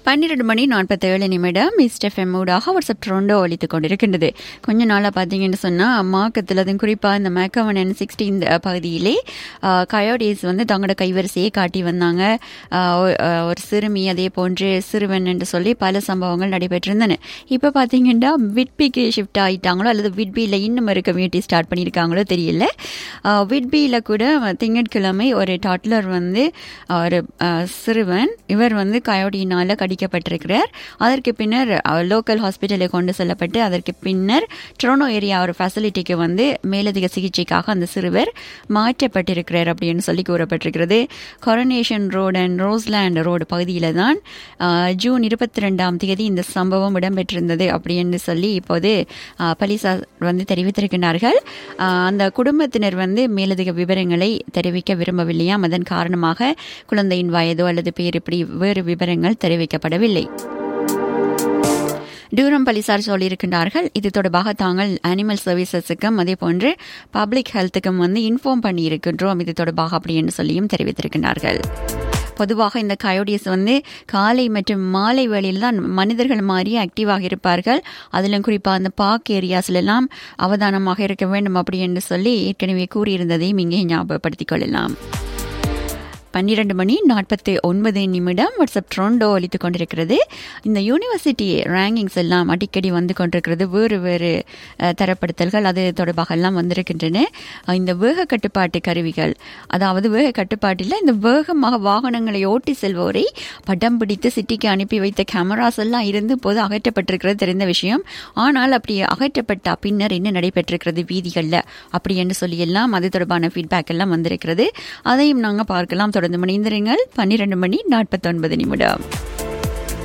பன்னிரண்டு மணி நாற்பத்தேழு நிமிடம் மிஸ்டர் எஃப்எம் ஊடாக வாட்ஸ்அப் ட்ரோண்டோ ஒழித்து கொண்டிருக்கின்றது கொஞ்ச நாளாக பார்த்தீங்கன்னு சொன்னால் மாக்கத்தில் அதுவும் குறிப்பாக இந்த மேக்கவன் அண்ட் சிக்ஸ்டீன் பகுதியிலே கயோடேஸ் வந்து தங்களோட கைவரிசையை காட்டி வந்தாங்க ஆஹ் ஒ- ஆஹ் ஒரு சிறுமி அதே போன்று சிறுவன் என்று சொல்லி பல சம்பவங்கள் நடைபெற்றிருந்தன இப்போ பார்த்தீங்கன்னா விட்பிக்கு ஷிஃப்ட் ஆகிட்டாங்களோ அல்லது விட்பியில் இன்னும் ஒரு கம்யூனிட்டி ஸ்டார்ட் பண்ணியிருக்காங்களோ தெரியல விட்பியில் கூட திங்கட்கிழமை ஒரு டாட்லர் வந்து ஒரு ஆஹ், சிறுவன் இவர் வந்து கயோடியினால் கடிக்கப்பட்டிருக்கிறார் அதற்கு பின்னர் லோக்கல் ஹாஸ்பிட்டலுக்கு கொண்டு செல்லப்பட்டு அதற்கு பின்னர் ட்ரோனோ ஏரியா ஒரு ஃபெசிலிட்டிக்கு வந்து மேலதிக சிகிச்சைக்காக அந்த சிறுவர் மாற்றப்பட்டிருக்கிறார் அப்படின்னு சொல்லி கூறப்பட்டிருக்கிறது Coronation Road and Roseland Road பகுதியில் தான் ஆஹ், ஜூன் இருபத்தி ரெண்டாம் தேதி இந்த சம்பவம் இடம்பெற்றிருந்தது அப்படின்னு சொல்லி இப்போது ஆஹ், போலீசார் வந்து தெரிவித்திருக்கிறார்கள் ஆஹ், அந்த குடும்பத்தினர் வந்து மேலதிக விவரங்களை தெரிவிக்க விரும்பவில்லையாம் அதன் காரணமாக குழந்தையின் வயதோ அல்லது பேர் இப்படி வேறு விவரங்கள் தெரிவிக்கப்படவில்லை டூரம் போலீசார் சொல்லியிருக்கின்றார்கள் இது தொடர்பாக தாங்கள் அனிமல் சர்வீசஸுக்கும் அதே போன்று பப்ளிக் ஹெல்த்துக்கும் வந்து இன்ஃபார்ம் பண்ணியிருக்கின்றோம் இது தொடர்பாக அப்படின்னு சொல்லியும் தெரிவித்திருக்கிறார்கள் பொதுவாக இந்த கயோடிஸ் வந்து காலை மற்றும் மாலை வேளையில் தான் மனிதர்கள் மாதிரி ஆக்டிவாக இருப்பார்கள் அதிலும் குறிப்பாக அந்த பார்க் ஏரியாஸ்லாம் அவதானமாக இருக்க வேண்டும் அப்படி என்று சொல்லி ஏற்கனவே கூறியிருந்ததையும் இங்கே ஞாபகப்படுத்திக் கொள்ளலாம் பன்னிரண்டு மணி நாற்பத்தி ஒன்பது நிமிடம் வாட்ஸ்அப் ட்ரோண்டோ ஒலித்து கொண்டிருக்கிறது இந்த யூனிவர்சிட்டி ரேங்கிங்ஸ் எல்லாம் அடிக்கடி வந்து கொண்டிருக்கிறது வேறு வேறு அஹ், தரப்படுத்தல்கள் அது தொடர்பாக எல்லாம் வந்திருக்கின்றன அஹ், இந்த வேக கட்டுப்பாட்டு கருவிகள் அதாவது வேக கட்டுப்பாட்டில் இந்த வேகமாக வாகனங்களை ஓட்டி செல்வோரை படம் பிடித்து சிட்டிக்கு அனுப்பி வைத்த கேமராஸ் எல்லாம் இருந்து போது அகற்றப்பட்டிருக்கிறது தெரிந்த விஷயம் ஆனால் அப்படி அகற்றப்பட்ட பின்னர் என்ன நடைபெற்றிருக்கிறது வீதிகளில் அப்படி என்று சொல்லி எல்லாம் அது தொடர்பான ஃபீட்பேக் எல்லாம் வந்திருக்கிறது அதையும் நாங்கள் பார்க்கலாம் தொடர்ந்து மணிந்திருங்கள் பன்னிரண்டு மணி நாற்பத்தொன்பது நிமிடம்